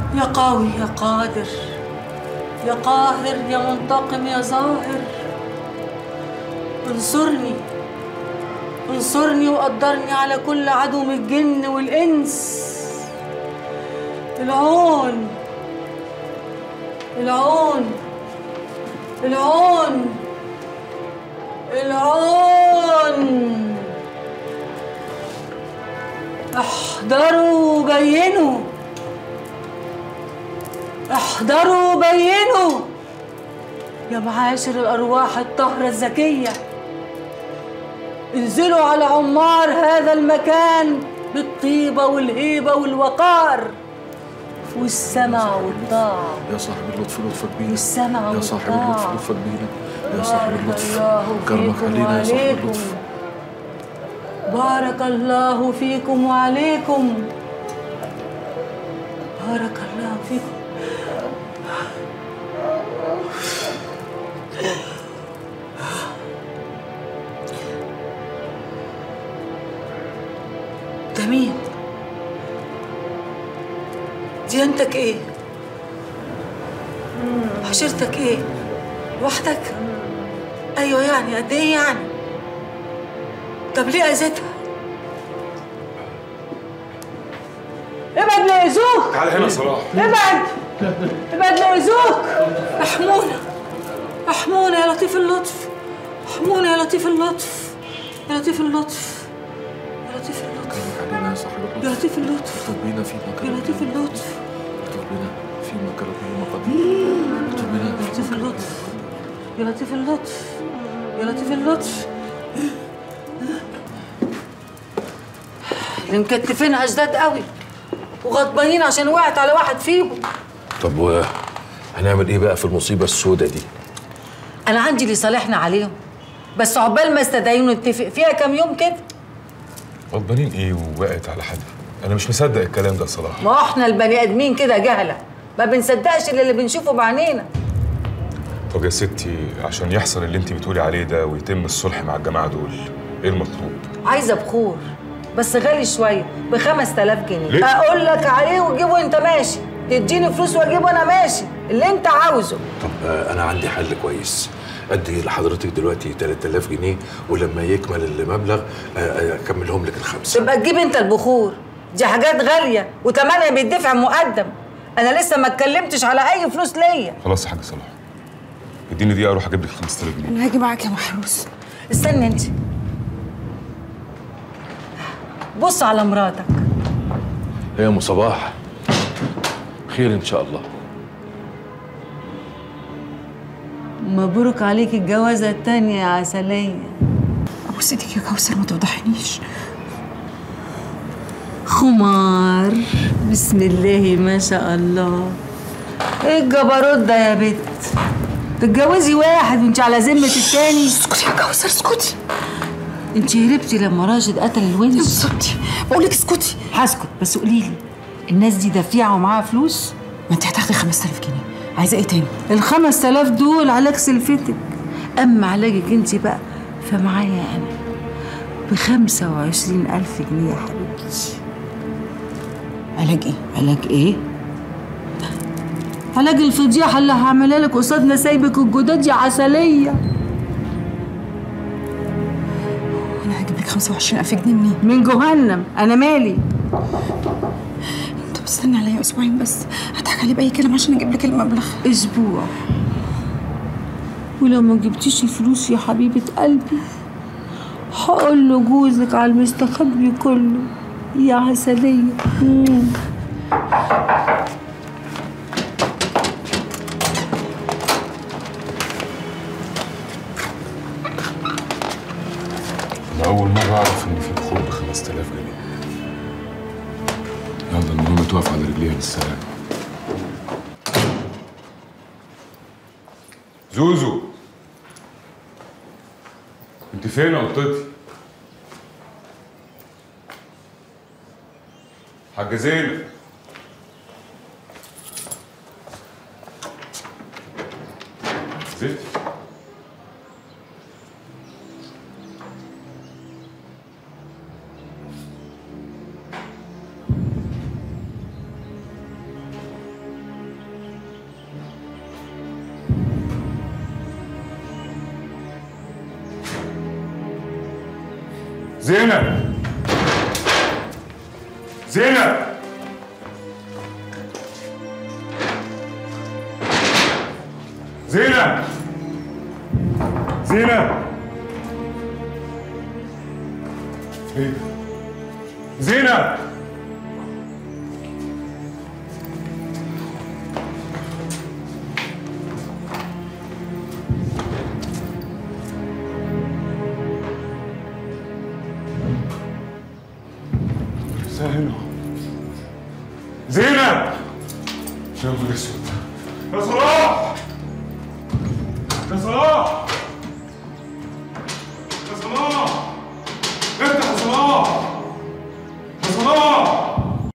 يا قوي يا قادر يا قاهر يا منتقم يا ظاهر انصرني انصرني وقدرني على كل عدو من الجن والإنس العون العون العون العون احضروا بينوا احضروا بينوا يا معاشر الأرواح الطاهرة الزكية انزلوا على عمار هذا المكان بالطيبة والهيبة والوقار والسمع والطاعة يا صاحب اللطف لطفك بينا والسمع يا صاحب والطاعة. اللطف لطفك بينا يا صاحب بارك اللطف الله كرمك فيكم علينا يا صاحب وعليكم. اللطف بارك الله فيكم وعليكم بارك الله فيكم ده مين؟ ديانتك ايه؟ عشيرتك ايه؟ لوحدك؟ ايوه يعني قد ايه يعني؟ طب ليه اذيتها؟ ابعد ليأذوك تعال هنا صلاح ابعد ابعد ليأذوك احمونا احمونا يا لطيف اللطف احمونا يا لطيف اللطف يا لطيف اللطف يا لطيف اللطف كرمك علينا يا صاحب يا اللطف لطيف اللطف اكتب بينا فيما يا كتب لطيف اللطف اكتب بنا فيما كتب به مقادير اكتب بنا يا لطيف اللطف يا لطيف اللطف يا لطيف اللطف اللي مكتفينها جداد قوي وغضبانين عشان وقعت على واحد فيهم طب و هنعمل ايه بقى في المصيبه السوداء دي انا عندي اللي صالحنا عليهم بس عقبال ما استدعيهم نتفق فيها كام يوم كده غضبانين ايه ووقعت على حد انا مش مصدق الكلام ده صراحه ما هو احنا البني ادمين كده جهله ما بنصدقش الا اللي بنشوفه بعينينا طب يا ستي عشان يحصل اللي انت بتقولي عليه ده ويتم الصلح مع الجماعه دول ايه المطلوب عايزه بخور بس غالي شويه ب 5000 جنيه ليه؟ اقول لك عليه وتجيبه انت ماشي تديني فلوس واجيبه انا ماشي اللي انت عاوزه طب آه، انا عندي حل كويس ادي لحضرتك دلوقتي 3000 جنيه ولما يكمل المبلغ آه، آه، اكملهم لك الخمسه تبقى تجيب انت البخور دي حاجات غاليه وتمنها بيدفع مقدم انا لسه ما اتكلمتش على اي فلوس ليا خلاص يا حاج صلاح اديني دقيقه اروح اجيب لك 5000 جنيه انا هاجي معاك يا محروس استني انت بص على مراتك يا ام صباح خير ان شاء الله مبروك عليك الجوازه التانية يا عسليه ابوس ايدك يا كوثر ما تفضحنيش خمار بسم الله ما شاء الله ايه الجبروت ده يا بت تتجوزي واحد وانت على ذمة التاني اسكتي يا كوثر اسكتي انت هربتي لما راشد قتل الونش بالظبط بقول لك اسكتي هسكت بس قولي لي الناس دي دفيعة ومعاها فلوس ما انت هتاخدي 5000 جنيه عايزه ايه تاني ال 5000 دول علاج سلفتك اما علاجك انت بقى فمعايا انا ب 25000 جنيه يا حبيبتي علاج ايه علاج ايه؟ علاج الفضيحة اللي هعملها لك قصاد نسايبك الجداد يا عسلية انا هجيب لك 25000 جنيه منين من جهنم أنا مالي طب استني عليا اسبوعين بس هضحك عليه باي كلام عشان اجيب لك المبلغ أسبوع ولو ما جبتيش الفلوس يا حبيبة قلبي هقول له جوزك على المستخبي كله يا عسلية مم. انا اول مره اعرف ان في بخور ب 5000 جنيه يلا المهم تقف على رجليها بالسلامه زوزو انت فين يا قطتي حاجه زينب زفت زينب زينب زينب زينب ايه زينب زينب زينب يا نهار اسود يا صلاح يا صلاح